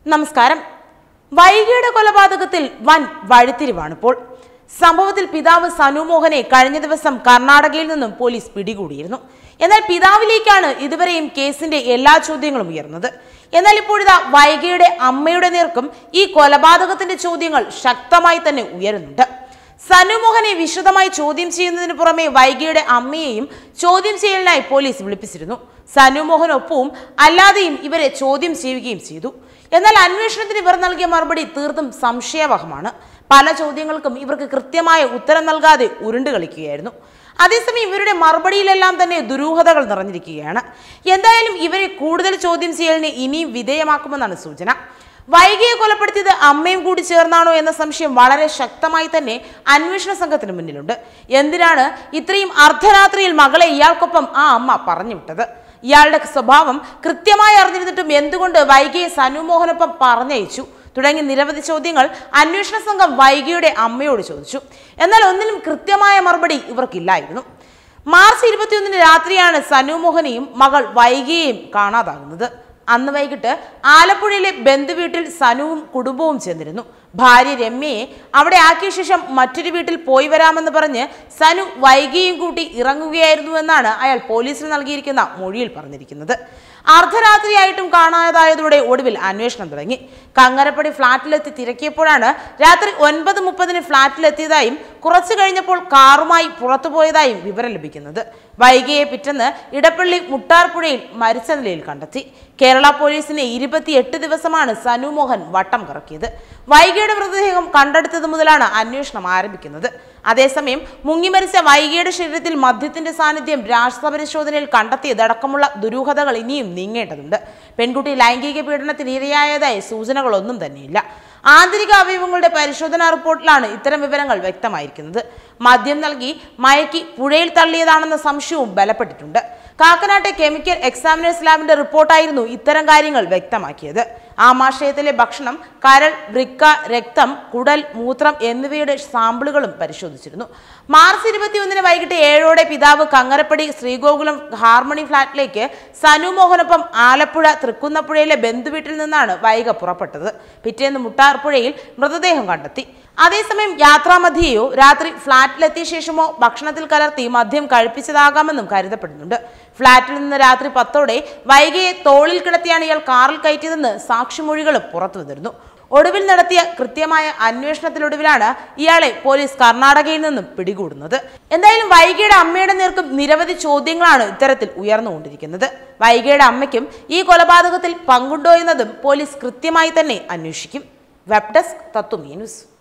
നമസ്കാരം വൈകിയുടെ കൊലപാതകത്തിൽ വൻ വഴിത്തിരിവാണിപ്പോൾ സംഭവത്തിൽ പിതാവ് സനു മോഹനെ കഴിഞ്ഞ ദിവസം കർണാടകയിൽ നിന്നും പോലീസ് പിടികൂടിയിരുന്നു എന്നാൽ പിതാവിലേക്കാണ് ഇതുവരെയും കേസിന്റെ എല്ലാ ചോദ്യങ്ങളും ഉയർന്നത് എന്നാൽ ഇപ്പോഴിതാ വൈകിയുടെ അമ്മയുടെ നേർക്കും ഈ കൊലപാതകത്തിന്റെ ചോദ്യങ്ങൾ ശക്തമായി തന്നെ ഉയരുന്നുണ്ട് സനുമോഹനെ വിശദമായി ചോദ്യം ചെയ്യുന്നതിന് പുറമെ വൈകിയുടെ അമ്മയെയും ചോദ്യം ചെയ്യലിനായി പോലീസ് വിളിപ്പിച്ചിരുന്നു സനുമോഹനൊപ്പവും അല്ലാതെയും ഇവരെ ചോദ്യം ചെയ്യുകയും ചെയ്തു എന്നാൽ അന്വേഷണത്തിന് ഇവർ നൽകിയ മറുപടി തീർത്തും സംശയവഹമാണ് പല ചോദ്യങ്ങൾക്കും ഇവർക്ക് കൃത്യമായ ഉത്തരം നൽകാതെ ഉരുണ്ട് കളിക്കുകയായിരുന്നു അതേസമയം ഇവരുടെ മറുപടിയിലെല്ലാം തന്നെ ദുരൂഹതകൾ നിറഞ്ഞിരിക്കുകയാണ് എന്തായാലും ഇവരെ കൂടുതൽ ചോദ്യം ചെയ്യലിന് ഇനിയും വിധേയമാക്കുമെന്നാണ് സൂചന വൈകിയെ കൊലപ്പെടുത്തിയത് അമ്മയും കൂടി ചേർന്നാണോ എന്ന സംശയം വളരെ ശക്തമായി തന്നെ അന്വേഷണ സംഘത്തിന് മുന്നിലുണ്ട് എന്തിനാണ് ഇത്രയും അർദ്ധരാത്രിയിൽ മകളെ ഇയാൾക്കൊപ്പം ആ അമ്മ പറഞ്ഞു വിട്ടത് ഇയാളുടെ സ്വഭാവം കൃത്യമായി അറിഞ്ഞിരുന്നിട്ടും എന്തുകൊണ്ട് വൈകിയെ സനുമോഹനൊപ്പം പറഞ്ഞയച്ചു തുടങ്ങി നിരവധി ചോദ്യങ്ങൾ അന്വേഷണ സംഘം വൈകിയുടെ അമ്മയോട് ചോദിച്ചു എന്നാൽ ഒന്നിനും കൃത്യമായ മറുപടി ഇവർക്കില്ലായിരുന്നു മാർച്ച് ഇരുപത്തിയൊന്നിന് രാത്രിയാണ് സനുമോഹനെയും മകൾ വൈകിയെയും കാണാതാകുന്നത് അന്ന് വൈകിട്ട് ആലപ്പുഴയിലെ ബന്ധുവീട്ടിൽ സനുവും കുടുംബവും ചെന്നിരുന്നു ഭാര്യ രമ്യയെ അവിടെ ആക്കിയ ശേഷം മറ്റൊരു വീട്ടിൽ പോയി വരാമെന്ന് പറഞ്ഞ് സനു വൈകിയും കൂട്ടി ഇറങ്ങുകയായിരുന്നുവെന്നാണ് അയാൾ പോലീസിന് നൽകിയിരിക്കുന്ന മൊഴിയിൽ പറഞ്ഞിരിക്കുന്നത് അർദ്ധരാത്രിയായിട്ടും കാണാതായതോടെ ഒടുവിൽ അന്വേഷണം തുടങ്ങി കങ്ങരപ്പടി ഫ്ളാറ്റിലെത്തി തിരക്കിയപ്പോഴാണ് രാത്രി ഒൻപത് മുപ്പതിന് ഫ്ളാറ്റിലെത്തിയതായും കുറച്ചു കഴിഞ്ഞപ്പോൾ കാറുമായി പുറത്തുപോയതായും വിവരം ലഭിക്കുന്നത് വൈകിയെ പിറ്റെന്ന് ഇടപ്പള്ളി മുട്ടാർപ്പുഴയിൽ മരിച്ച നിലയിൽ കണ്ടെത്തി കേരള പോലീസിനെ ഇരുപത്തിയെട്ട് ദിവസമാണ് സനു മോഹൻ വട്ടം കറക്കിയത് വൈകിയുടെ മൃതദേഹം കണ്ടെടുത്തത് മുതലാണ് അന്വേഷണം ആരംഭിക്കുന്നത് അതേസമയം മുങ്ങിമരിച്ച വൈകിയുടെ ശരീരത്തിൽ മദ്യത്തിന്റെ സാന്നിധ്യം രാസപരിശോധനയിൽ കണ്ടെത്തിയതടക്കമുള്ള ദുരൂഹതകൾ ഇനിയും നീങ്ങേണ്ടതുണ്ട് പെൺകുട്ടി ലൈംഗിക പീഡനത്തിന് ഇരയായതായി സൂചനകളൊന്നും തന്നെയില്ല ആന്തരിക അവയവങ്ങളുടെ പരിശോധനാ റിപ്പോർട്ടിലാണ് ഇത്തരം വിവരങ്ങൾ വ്യക്തമായിരിക്കുന്നത് മദ്യം നൽകി മയക്കി പുഴയിൽ തള്ളിയതാണെന്ന സംശയവും ബലപ്പെട്ടിട്ടുണ്ട് കാക്കനാട്ടെ കെമിക്കൽ എക്സാമിനേഴ്സ് ലാബിന്റെ റിപ്പോർട്ടായിരുന്നു ഇത്തരം കാര്യങ്ങൾ വ്യക്തമാക്കിയത് ആമാശയത്തിലെ ഭക്ഷണം കരൾ വൃക്ക രക്തം കുടൽ മൂത്രം എന്നിവയുടെ സാമ്പിളുകളും പരിശോധിച്ചിരുന്നു മാർച്ച് ഇരുപത്തിയൊന്നിന് വൈകിട്ട് ഏഴോടെ പിതാവ് കങ്ങരപ്പടി ശ്രീഗോകുലം ഹാർമണി ഫ്ളാറ്റിലേക്ക് സനു മോഹനൊപ്പം ആലപ്പുഴ തൃക്കുന്നപ്പുഴയിലെ ബന്ധുവീട്ടിൽ നിന്നാണ് വൈക പുറപ്പെട്ടത് പിറ്റേന്ന് മുട്ടാർപ്പുഴയിൽ മൃതദേഹം കണ്ടെത്തി അതേസമയം യാത്രാമധ്യേയോ രാത്രി ഫ്ളാറ്റിലെത്തിയ ശേഷമോ ഭക്ഷണത്തിൽ കലർത്തി മദ്യം കഴിപ്പിച്ചതാകാമെന്നും കരുതപ്പെടുന്നുണ്ട് ഫ്ളാറ്റിൽ നിന്ന് രാത്രി പത്തോടെ വൈകിയെ തോളിൽ കിടത്തിയാണ് ഇയാൾ കാറിൽ കയറ്റിയതെന്ന് സാക്ഷിമൊഴികളും പുറത്തു വന്നിരുന്നു ഒടുവിൽ നടത്തിയ കൃത്യമായ അന്വേഷണത്തിനൊടുവിലാണ് ഇയാളെ പോലീസ് കർണാടകയിൽ നിന്നും പിടികൂടുന്നത് എന്തായാലും വൈകിയുടെ അമ്മയുടെ നേർക്കും നിരവധി ചോദ്യങ്ങളാണ് ഇത്തരത്തിൽ ഉയർന്നുകൊണ്ടിരിക്കുന്നത് വൈകിയുടെ അമ്മയ്ക്കും ഈ കൊലപാതകത്തിൽ പങ്കുണ്ടോ എന്നതും പോലീസ് കൃത്യമായി തന്നെ അന്വേഷിക്കും വെബ് ഡെസ്ക് തത്വമീ ന്യൂസ്